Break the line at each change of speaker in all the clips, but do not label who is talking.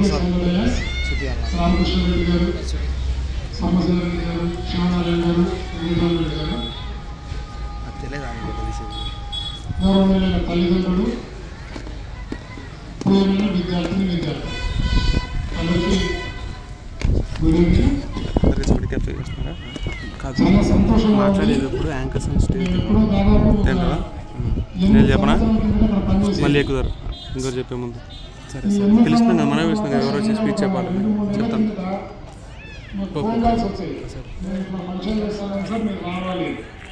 Teachers ఎంఎల్ఏఎస్ Ramakrishna Reddy గారు సాంబశివరెడ్డి గారు శివనారాయణ గారు వెంకటరామ రెడ్డి గారు గౌరవనీయులైన తల్లిదండ్రులు ప్రియమైన విద్యార్థిని విద్యార్థులు అందరికీ గుడ్ ఈవినింగ్ చాలా సంతోషంగా ఉంది.
మాట్లాడేటప్పుడు యాంకర్స్ అండ్ స్టేజ్
నేను ఎప్పుడో దాదాపు ఒక
తింటారా
ఎనిమిది
నేను చెప్పనా
సంవత్సరాల కిందట ఇక్కడ పనిచేశాను.
మళ్ళీ ఎక్కుతారు ఇంకోటి చెప్పే ముందు సరే
ఈ
సరే
ఎనిమిది
పిలుస్తున్నాం కదా
సంవత్సరాల
మనమే పిలుస్తున్నాం కదా ఎవరో వచ్చి స్పీచ్ చెప్పాలి
రెండు మూడు నెలల
చెప్తాను
కిందట మాకు ఫోన్ కాల్స్ వచ్చాయి నేను ఇట్లా ఫంక్షన్ చేస్తాను సార్ మీరు రావాలి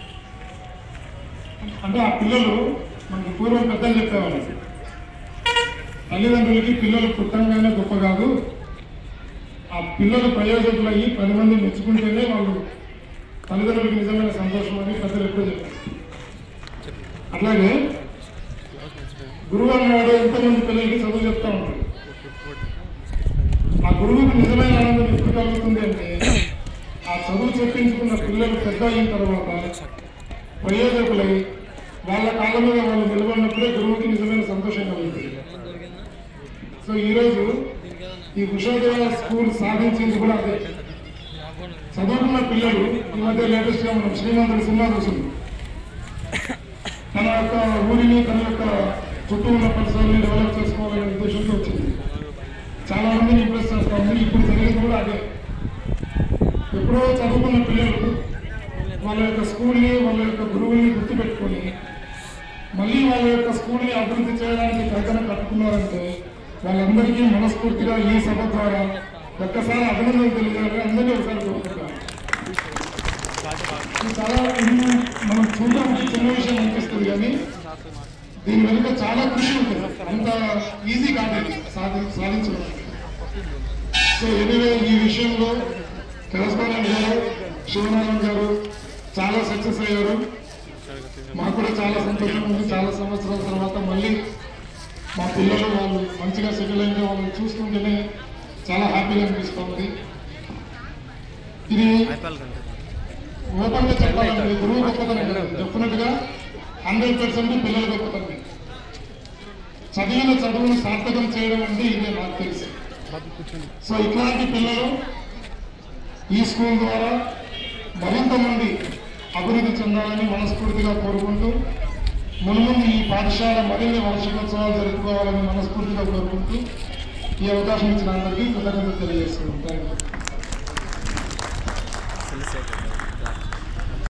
అంటే ఆ పిల్లలు మనకు పూర్వం పెద్దలు చెప్పేవాళ్ళు తల్లిదండ్రులకి పిల్లలు పుట్టంగానే గొప్ప కాదు ఆ పిల్లలు ప్రయోజకులు అయ్యి పది మంది మెచ్చుకుంటేనే వాళ్ళు తల్లిదండ్రులకి నిజమైన సంతోషం అని పెద్దలు ఎప్పుడూ చెప్పారు అట్లాగే గురువు అన్నాడు ఎంతమంది పిల్లలకి చదువు చెప్తా ఉంటాడు ఆ గురువుకి నిజమైన ఆనందం ఎప్పుడు కలుగుతుంది అంటే ఆ చదువు చెప్పించుకున్న పిల్లలు పెద్ద అయిన తర్వాత ప్రయోజకులై వాళ్ళ కాళ్ళ మీద వాళ్ళు నిలబడినప్పుడే గురువుకి నిజమైన సంతోషం కలుగుతుంది సో ఈరోజు ఈ ఉషోదయ స్కూల్ సాధించింది కూడా అదే చదువుకున్న పిల్లలు ఈ మధ్య లేటెస్ట్ గా మనం శ్రీమంతుడి సినిమా చూసింది తన యొక్క ఊరిని తన యొక్క చుట్టూ ఉన్న పరిసరాలను డెవలప్ చేసుకోవాలనే ఉద్దేశంతో వచ్చింది చాలా మందిని ఇంప్రెస్ చేస్తా ఉంది ఇప్పుడు జరిగేది కూడా అదే ఎప్పుడో చదువుకున్న పిల్లలు వాళ్ళ యొక్క స్కూల్ని వాళ్ళ యొక్క గురువుని గుర్తుపెట్టుకొని మళ్ళీ వాళ్ళ యొక్క స్కూల్ని అభివృద్ధి చేయడానికి ప్రయత్నం కట్టుకున్నారంటే వాళ్ళందరికీ మనస్ఫూర్తిగా ఈ సభ ద్వారా ఒక్కసారి అభినందనలు తెలియజేయాలని అందరినీ ఒకసారి కోరుకుంటాను ఇది చాలా ఇది మనం చూడడానికి చిన్న విషయం అనిపిస్తుంది కానీ దీని వెనుక చాలా కృషి ఉంటుంది అంత ఈజీ కాదు ఇది సాధి సాధించడం సో ఎనివే ఈ విషయంలో కరస్పాండెంట్ గారు శివనారాయణ గారు చాలా సక్సెస్ అయ్యారు మాకు కూడా చాలా సంతోషం ఉంది చాలా సంవత్సరాల తర్వాత మళ్ళీ మా పిల్లలు వాళ్ళు మంచిగా సెటిల్ అయిన వాళ్ళని చూస్తుంటేనే చాలా హ్యాపీగా అనిపిస్తుంది ఇది ఓపెన్ గా చెప్పాలంటే గురువు గొప్పతనం డెఫినెట్ గా హండ్రెడ్ పర్సెంట్ పిల్లల గొప్పతనం చదివిన చదువును సార్థకం చేయడం అంటే ఇదే నాకు తెలుసు సో ఇట్లాంటి పిల్లలు ఈ స్కూల్ ద్వారా మరింత మంది అభివృద్ధి చెందాలని మనస్ఫూర్తిగా కోరుకుంటూ మునుముందు ఈ పాఠశాల మరిన్ని వార్షికోత్సవాలు జరుపుకోవాలని మనస్ఫూర్తిగా కోరుకుంటూ ఈ అవకాశం ఇచ్చిన అందరికీ కృతజ్ఞతలు తెలియజేస్తున్నాను థ్యాంక్ యూ